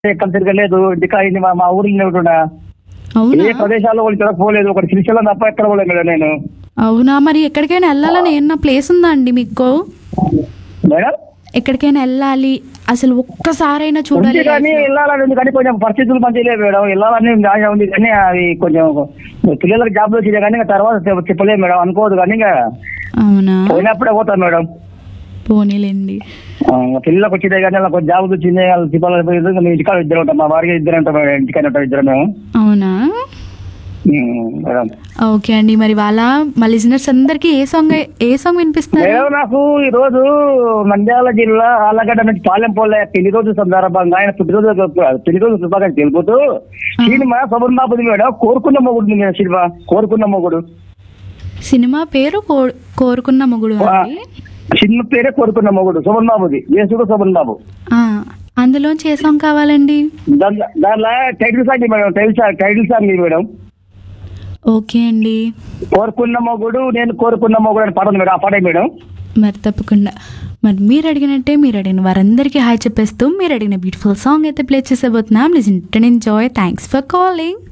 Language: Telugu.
ఎక్కడ తిరగలేదు ఇంటికా ఇది మా మా ఊరిలో ఉంటున్నా అవునా ఏ ప్రదేశాల్లో వాళ్ళు తిరగపోలేదు ఒకటి శ్రీశైలం తప్ప ఎక్కడ పోలేదు మేడం నేను అవునా మరి ఎక్కడికైనా వెళ్ళాలని ఏమన్నా ప్లేస్ ఉందా అండి మీకు మేడం ఎక్కడికైనా వెళ్ళాలి అసలు ఒక్కసారైనా చూడాలి ఉంది కానీ వెళ్ళాలని ఉంది కానీ కొంచెం పరిస్థితులు మంచిగా లేవు మేడం వెళ్ళాలని ఆశ ఉంది కానీ అది కొంచెం పిల్లలకు జాబ్ వచ్చింది కానీ ఇంకా తర్వాత చెప్- చెప్పలేము మేడం అనుకోవద్దు కానీ ఇంకా అవునా పోయినప్పుడే పోతాను మేడం పోనీలేండి ఆ, ఇంకా పిల్లలకు వచ్చిందే కానీ వాళ్ళకి కొంచెం జాబ్ వచ్చింది వాళ్ళు తిప్పాలని పోయింది ఇంకా మేము ఇంటికాడ ఇద్దరు ఉంటాం మా వారికి ఇద్దరు ఉంటాం మేడం ఇంటికాడ ఉంటాం ఇద్దరు మేము అవునా ఉమ్, మేడం ఓకే అండి మరి వాళ్ళ మా లిజనర్స్ అందరికి ఏ సాంగ్ ఏ సాంగ్ వినిపిస్తారు మేడం నాకు ఈ రోజు నంద్యాల జిల్లా ఆలగడ్డ నుంచి పాలెంపోలే పెళ్లి రోజు సందర్భంగా ఆయన పుట్టినరోజు పెళ్లి రోజు శుభాకాంక్షలు తెలుపుతూ సినిమా శోభన్ బాబుది మేడం కోరుకున్న మొగుడు మేడం సినిమా కోరుకున్న మొగుడు సినిమా పేరు కో- కోరుకున్న మొగుడు అండి చిన్న పేరే కోరుకున్న మొగుడు శోభన్ బాబుది యేసుడు శోభన్ బాబు ఆ, అందులోంచి ఏ సాంగ్ కావాలండి దాంట్లో దాంట్లో title song madam title song title song ఇది మేడం ఓకే అండి కోరుకున్న మొగుడు నేను కోరుకున్న మొగుడు అని పాట ఉంది మేడం ఆ పాటే మేడం మరి తప్పకుండా మరి మీరు అడిగినట్టే మీరు అడిగిన వారందరికీ హాయ్ చెప్పేస్తూ మీరు అడిగిన బ్యూటిఫుల్ సాంగ్ అయితే ప్లే చేసేబోతున్నాం listen enjoy thanks for calling